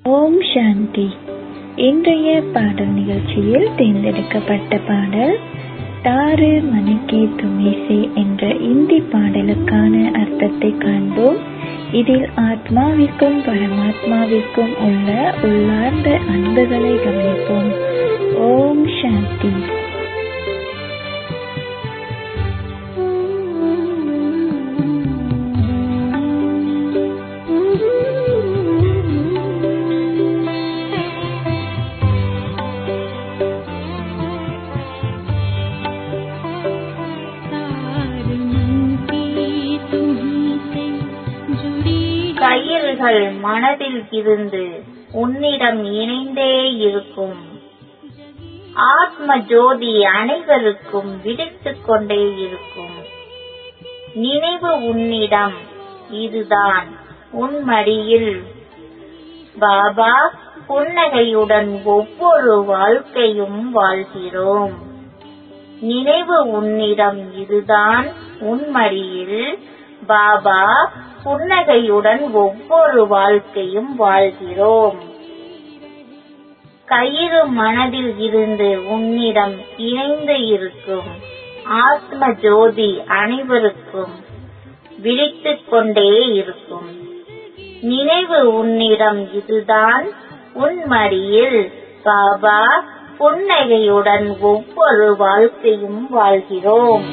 ஓம் சாந்தி இன்றைய பாடல் நிகழ்ச்சியில் தேர்ந்தெடுக்கப்பட்ட பாடல் தாரு மணிக்கே துமிசே என்ற இந்தி பாடலுக்கான அர்த்தத்தை காண்போம் இதில் ஆத்மாவிற்கும் பரமாத்மாவிற்கும் உள்ள உள்ளார்ந்த அன்புகளை கவனிப்போம் ஓம் சாந்தி கயிறுகள் மனதில் இருந்து உன்னிடம் இணைந்தே இருக்கும் ஆத்ம ஜோதி அனைவருக்கும் விடுத்துக் கொண்டே இருக்கும் நினைவு உன்னிடம் இதுதான் உன் மடியில் பாபா புன்னகையுடன் ஒவ்வொரு வாழ்க்கையும் வாழ்கிறோம் நினைவு உன்னிடம் இதுதான் உன் மடியில் பாபா புன்னகையுடன் ஒவ்வொரு வாழ்க்கையும் வாழ்கிறோம் கயிறு மனதில் இருந்து உன்னிடம் இணைந்து இருக்கும் ஆத்ம ஜோதி அனைவருக்கும் விழித்துக் கொண்டே இருக்கும் நினைவு உன்னிடம் இதுதான் உன் மடியில் பாபா புன்னகையுடன் ஒவ்வொரு வாழ்க்கையும் வாழ்கிறோம்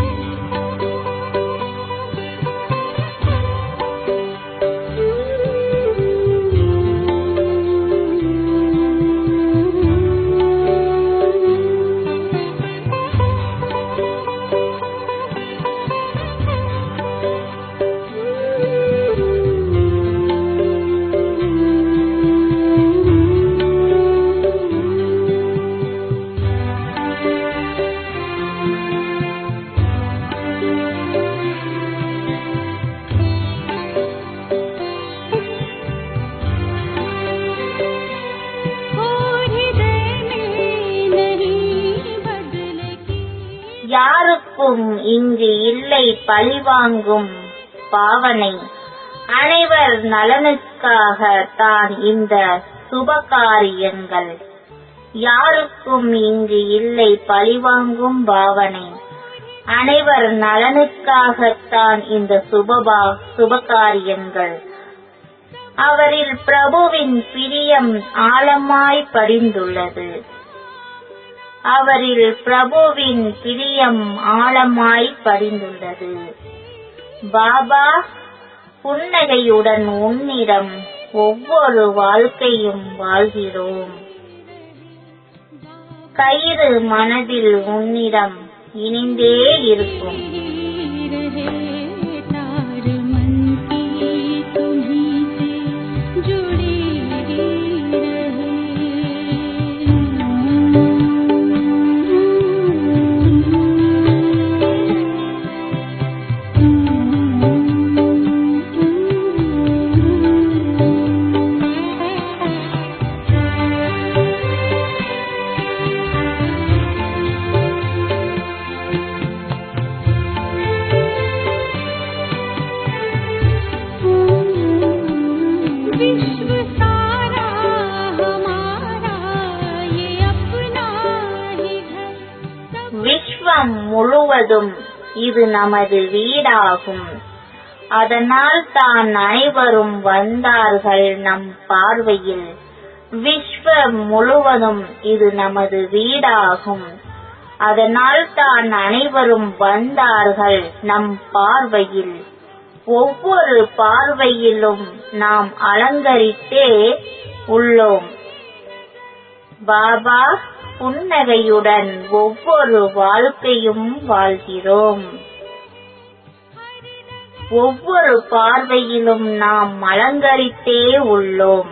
யாருக்கும் இங்கு இல்லை பழிவாங்கும் பாவனை அனைவர் நலனுக்காக தான் இந்த சுபகாரியங்கள் யாருக்கும் இங்கு இல்லை பழிவாங்கும் பாவனை அனைவர் நலனுக்காகத்தான் இந்த சுபபா சுபகாரியங்கள் அவரில் பிரபுவின் பிரியம் ஆழமாய் படிந்துள்ளது அவரில் பிரபுவின் பிரியம் ஆழமாய் படிந்துள்ளது பாபா புன்னகையுடன் உன்னிடம் ஒவ்வொரு வாழ்க்கையும் வாழ்கிறோம் கயிறு மனதில் உன்னிடம் இணைந்தே இருக்கும் விஸ்வம் முழுவதும் இது நமது வீடாகும் அதனால் தான் அனைவரும் வந்தார்கள் நம் பார்வையில் விஸ்வம் முழுவதும் இது நமது வீடாகும் அதனால் தான் அனைவரும் வந்தார்கள் நம் பார்வையில் ஒவ்வொரு பார்வையிலும் நாம் அலங்கரித்தே உள்ளோம் பாபா புன்னகையுடன் ஒவ்வொரு வாழ்க்கையும் வாழ்கிறோம் ஒவ்வொரு பார்வையிலும் நாம் அலங்கரித்தே உள்ளோம்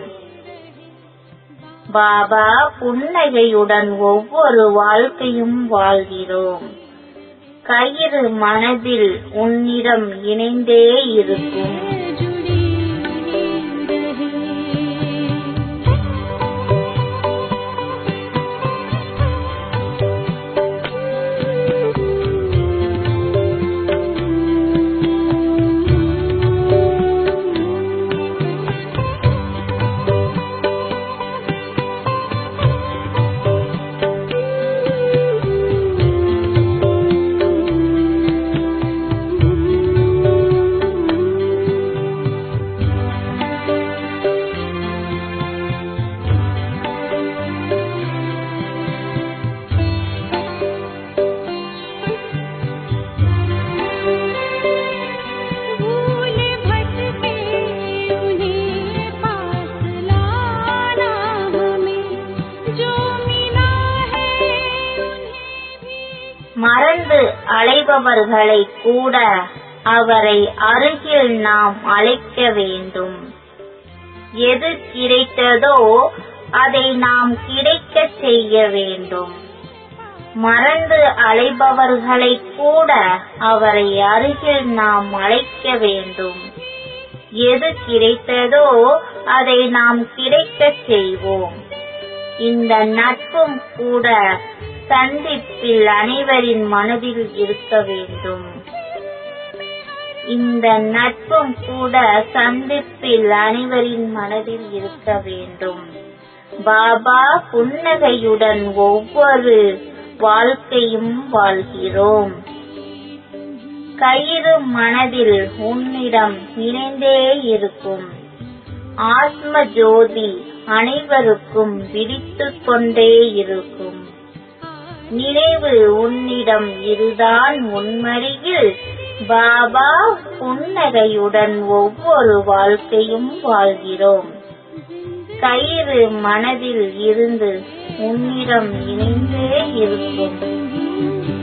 பாபா புன்னகையுடன் ஒவ்வொரு வாழ்க்கையும் வாழ்கிறோம் கயிறு மனதில் உன்னிடம் இணைந்தே இருக்கும் அழைப்பவர்களை கூட அவரை அருகில் நாம் அழைக்க வேண்டும் எது கிடைத்ததோ அதை நாம் கிடைக்கச் செய்ய வேண்டும் மறந்து அலைபவர்களை கூட அவரை அருகில் நாம் அழைக்க வேண்டும் எது கிடைத்ததோ அதை நாம் கிடைக்கச் செய்வோம் இந்த நட்பும் கூட சந்திப்பில் அனைவரின் மனதில் இருக்க வேண்டும் இந்த நட்பும் கூட சந்திப்பில் அனைவரின் மனதில் இருக்க வேண்டும் பாபா புன்னகையுடன் ஒவ்வொரு வாழ்க்கையும் வாழ்கிறோம் கயிறு மனதில் உன்னிடம் இணைந்தே இருக்கும் ஆத்ம ஜோதி அனைவருக்கும் விழித்துக் கொண்டே இருக்கும் நினைவு உன்னிடம் இதுதான் உன்மடியில் பாபா புன்னகையுடன் ஒவ்வொரு வாழ்க்கையும் வாழ்கிறோம் கயிறு மனதில் இருந்து உன்னிடம் இணைந்தே இருக்கும்